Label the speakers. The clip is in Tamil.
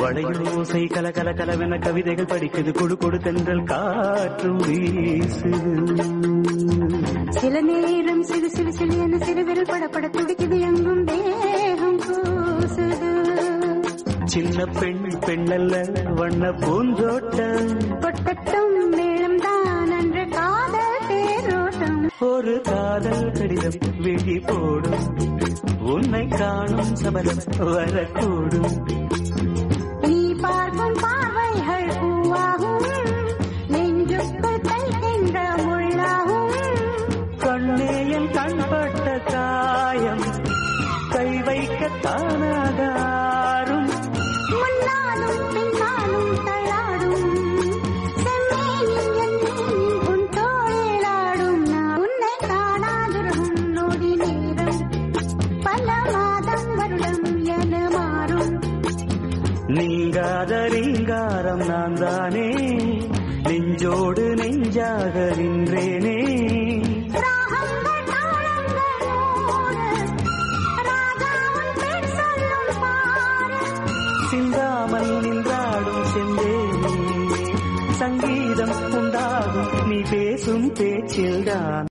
Speaker 1: வளையோசை கல கல கலவென கவிதைகள் படிக்குது கொடு கொடு தென்றல் காற்றும் வீசுது
Speaker 2: சில நேரம் சிறு சிறு சிறு என சிறுவிரல் படப்பட துடிக்குது எங்கும் தேகம் கூசுது
Speaker 1: சின்ன பெண் பெண்ணல்ல வண்ண பூந்தோட்டம்
Speaker 2: கொட்டட்டும் மேளம் தான் அன்று காதல் தேரோட்டம்
Speaker 1: ஒரு காதல் கடிதம் விழி போடும் உன்னை காணும் சபலம் வரக்கூடும்
Speaker 2: நீ பார்க்கும் பார்வைகள் பூவாகும் நெஞ்சுக்குள் தைக்கின்ற முள்ளாகும்
Speaker 1: கண்ணேயன் கண்பட்ட காயம் கை வைக்க தானாகாரும்
Speaker 2: முன்னாலும் பின்னாலும் தள்ளாடும் செம்மேனி என் மேனி உன் தோளிலாடும் நான் உன்னை காணாதிருக்கும் நொடி நேரம் பல மாதம் வருடம் என மாறும்
Speaker 1: நீங்காத ரீங்காரம் நான் தானே நெஞ்சோடு நெஞ்சாக நின்றேனே
Speaker 2: ராகங்கள் தாளங்கள் நூறு ராஜாவின் பேர் சொல்லும் பாரு
Speaker 1: சிந்தாமல் நின்றாடும் செந்தேனே சங்கீதம் உண்டாகும் நீ பேசும் பேச்சில்தான்